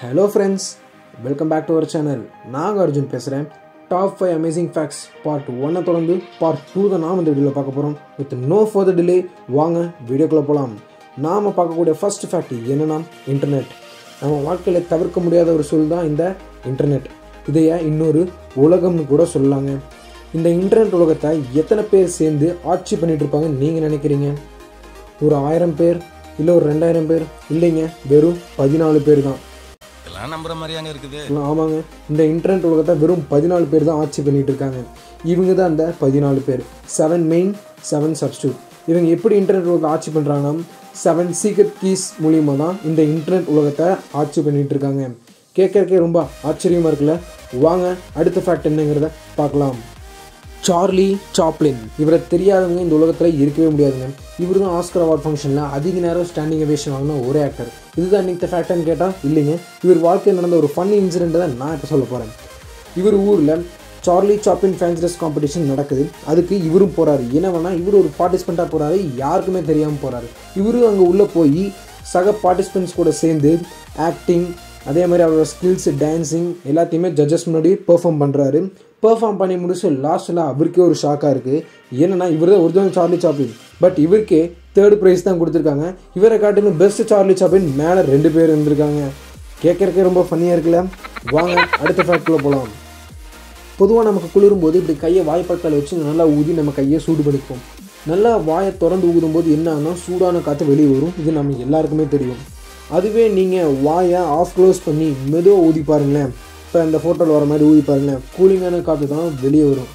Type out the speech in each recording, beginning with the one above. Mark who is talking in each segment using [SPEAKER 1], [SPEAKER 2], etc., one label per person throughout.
[SPEAKER 1] hello friends welcome back to our channel நாங்கள் அர்ஜுன் பேசுகிறேன் top five amazing facts part ஒன்னை தொடர்ந்து பார்ட் டூ தான் நாம் இந்த வீடியோவில் பார்க்க போகிறோம் வித் நோ ஃபர்தர் டிலே வாங்க வீடியோக்குள்ளே போகலாம் நாம் பார்க்கக்கூடிய ஃபர்ஸ்ட் ஃபேக்ட் என்னென்னா இன்டர்நெட் நம்ம வாழ்க்கையில் தவிர்க்க முடியாத ஒரு சொல் தான் இந்த இன்டர்நெட் இதைய இன்னொரு உலகம்னு கூட சொல்லலாங்க இந்த இன்டர்நெட் உலகத்தை எத்தனை பேர் சேர்ந்து ஆட்சி பண்ணிட்டு இருப்பாங்கன்னு நீங்கள் நினைக்கிறீங்க ஒரு ஆயிரம் பேர் இல்லை ஒரு ரெண்டாயிரம் பேர் இல்லைங்க வெறும் பதினாலு பேர் தான்
[SPEAKER 2] எல்லாம் நம்புற மாதிரியாங்க இருக்குது
[SPEAKER 1] ஆமாங்க இந்த இன்டர்நெட் உலகத்தை வெறும் பதினாலு பேர் தான் ஆட்சி பண்ணிட்டு இருக்காங்க இவங்க தான் அந்த பதினாலு பேர் செவன் மெயின் செவன் சப்ஸ்டியூட் இவங்க எப்படி இன்டர்நெட் உலகத்தை ஆட்சி பண்ணுறாங்கன்னா செவன் சீக்ரெட் கீஸ் மூலியமாக தான் இந்த இன்டர்நெட் உலகத்தை ஆட்சி பண்ணிட்டு இருக்காங்க கேட்கறக்கே ரொம்ப ஆச்சரியமாக இருக்குல்ல வாங்க அடுத்த ஃபேக்ட் என்னங்கிறத பார்க்கலாம் சார்லி சாப்ளின் இவரை தெரியாதவங்க இந்த உலகத்தில் இருக்கவே முடியாதுங்க இவர் தான் ஆஸ்கர் அவார்ட் ஃபங்க்ஷனில் அதிக நேரம் ஸ்டாண்டிங் அவேஷன் வாங்கின ஒரே ஆக்டர் இதுதான் இன்னைக்கு ஃபேக்டான்னு கேட்டால் இல்லைங்க இவர் வாழ்க்கையில் நடந்த ஒரு ஃபன் இன்சிடென்ட் தான் நான் இப்போ சொல்ல போகிறேன் இவர் ஊரில் சார்லி சாப்பின் ஃபேன்ஸ் காம்படிஷன் நடக்குது அதுக்கு இவரும் போகிறாரு என்னவனா இவர் ஒரு பார்ட்டிசிபெண்ட்டாக போகிறாரு யாருக்குமே தெரியாமல் போகிறாரு இவரும் அங்கே உள்ளே போய் சக பார்ட்டிசிபெண்ட்ஸ் கூட சேர்ந்து ஆக்டிங் அதே மாதிரி அவரோட ஸ்கில்ஸ் டான்ஸிங் எல்லாத்தையுமே ஜட்ஜஸ் முன்னாடி பெர்ஃபார்ம் பண்ணுறாரு பெர்ஃபார்ம் பண்ணி முடிச்சு லாஸ்ட்டில் அவருக்கே ஒரு ஷாக்காக இருக்குது என்னன்னா இவர் தான் ஒரிஜினல் சார்லி சாப்ளின் பட் இவருக்கே தேர்ட் ப்ரைஸ் தான் கொடுத்துருக்காங்க இவரை காட்டிலும் பெஸ்ட் சார்லி சாப்ளின் மேலே ரெண்டு பேர் இருந்திருக்காங்க கேட்கறக்கே ரொம்ப ஃபன்னியாக இருக்குல்ல வாங்க அடுத்த ஃபேக்ட்குள்ளே போகலாம் பொதுவாக நமக்கு குளிரும் போது இப்படி கையை வாய்ப்பக்கால் வச்சு நல்லா ஊதி நம்ம கையை சூடு பண்ணிப்போம் நல்லா வாயை திறந்து ஊதும்போது என்ன ஆகும்னா சூடான காற்று வெளியே வரும் இது நம்ம எல்லாருக்குமே தெரியும் அதுவே நீங்கள் வாயை ஆஃப் க்ளோஸ் பண்ணி மெதுவாக ஊதி பாருங்களேன் இப்போ இந்த ஃபோட்டோவில் வர மாதிரி ஊதி பாருங்களேன் கூலிங்கான காற்று தான் வெளியே வரும்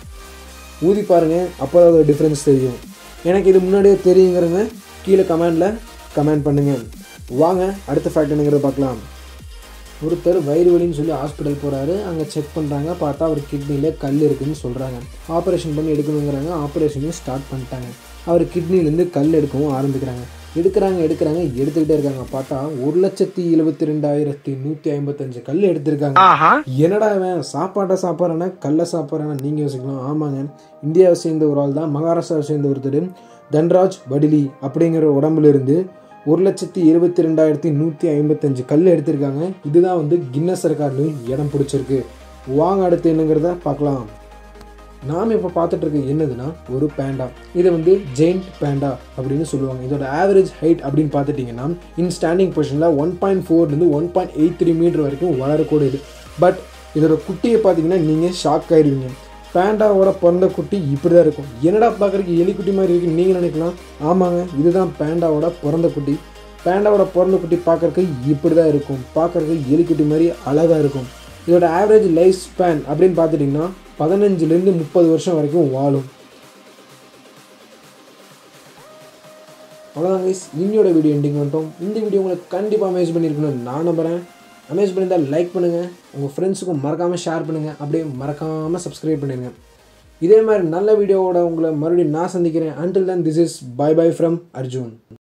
[SPEAKER 1] ஊதி பாருங்கள் அப்போ தான் அதோட டிஃப்ரென்ஸ் தெரியும் எனக்கு இது முன்னாடியே தெரியுங்கிறவங்க கீழே கமெண்டில் கமெண்ட் பண்ணுங்கள் வாங்க அடுத்த ஃபேக்ட் என்னங்கிறத பார்க்கலாம் ஒருத்தர் வயிறு வலின்னு சொல்லி ஹாஸ்பிட்டல் போகிறாரு அங்கே செக் பண்ணுறாங்க பார்த்தா அவர் கிட்னியில் கல் இருக்குதுன்னு சொல்கிறாங்க ஆப்ரேஷன் பண்ணி எடுக்கணுங்கிறாங்க ஆப்ரேஷனையும் ஸ்டார்ட் பண்ணிட்டாங்க அவர் கிட்னிலேருந்து கல் எடுக்கவும் ஆரம்பிக்கிறாங்க எடுக்கிறாங்க எடுக்கிறாங்க எடுத்துக்கிட்டே இருக்காங்க பார்த்தா ஒரு லட்சத்தி எழுபத்தி ரெண்டாயிரத்தி நூற்றி ஐம்பத்தஞ்சு கல் எடுத்திருக்காங்க என்னடா இவன் சாப்பாட்டை சாப்பிட்றானா கல்லை சாப்பிட்றானா நீங்கள் யோசிக்கலாம் ஆமாங்க இந்தியாவை சேர்ந்த ஒரு ஆள் தான் மகாராஷ்டிராவை சேர்ந்த ஒருத்தர் தன்ராஜ் வடிலி அப்படிங்கிற உடம்புல இருந்து ஒரு லட்சத்தி இருபத்தி ரெண்டாயிரத்தி நூற்றி ஐம்பத்தஞ்சு கல் எடுத்திருக்காங்க இதுதான் வந்து கின்னஸ் ரெக்கார்ட்லையும் இடம் பிடிச்சிருக்கு வாங்க அடுத்து என்னங்கிறத பார்க்கலாம் நாம் இப்போ பார்த்துட்டு இருக்க என்னதுன்னா ஒரு பேண்டா இதை வந்து ஜெயிண்ட் பேண்டா அப்படின்னு சொல்லுவாங்க இதோட ஆவரேஜ் ஹைட் அப்படின்னு பார்த்துட்டிங்கன்னா இன் ஸ்டாண்டிங் பொசிஷனில் ஒன் பாயிண்ட் ஃபோர்லேருந்து one point eight three metre வரைக்கும் வளரக்கூடியது பட் இதோட குட்டியை பார்த்தீங்கன்னா நீங்கள் ஷாக் ஆயிடுவீங்க பேண்டாவோட பிறந்த குட்டி இப்படி தான் இருக்கும் என்னடா பார்க்குறதுக்கு எலிக்குட்டி மாதிரி இருக்குன்னு நீங்கள் நினைக்கலாம் ஆமாங்க இதுதான் பேண்டாவோட பிறந்த குட்டி பேண்டாவோட பிறந்த குட்டி பார்க்குறதுக்கு இப்படி தான் இருக்கும் பார்க்குறதுக்கு எலிக்குட்டி மாதிரி அழகாக இருக்கும் இதோட ஆவரேஜ் லைஃப் ஸ்பேன் அப்படின்னு பார்த்துட்டிங்கன்னா பதினஞ்சுலேருந்து முப்பது வருஷம் வரைக்கும் வாழும் அவ்வளோதான் கைஸ் இன்னியோட வீடியோ எண்டிங் வந்துட்டோம் இந்த வீடியோ உங்களுக்கு கண்டிப்பாக அமேஸ் பண்ணியிருக்கணும்னு நான் நம்புகிறேன் அமேஸ் பண்ணியிருந்தால் லைக் பண்ணுங்கள் உங்கள் ஃப்ரெண்ட்ஸுக்கும் மறக்காமல் ஷேர் பண்ணுங்கள் அப்படியே மறக்காமல் சப்ஸ்கிரைப் பண்ணிடுங்க இதே மாதிரி நல்ல வீடியோவோட உங்களை மறுபடியும் நான் சந்திக்கிறேன் until then this is bye bye from Arjun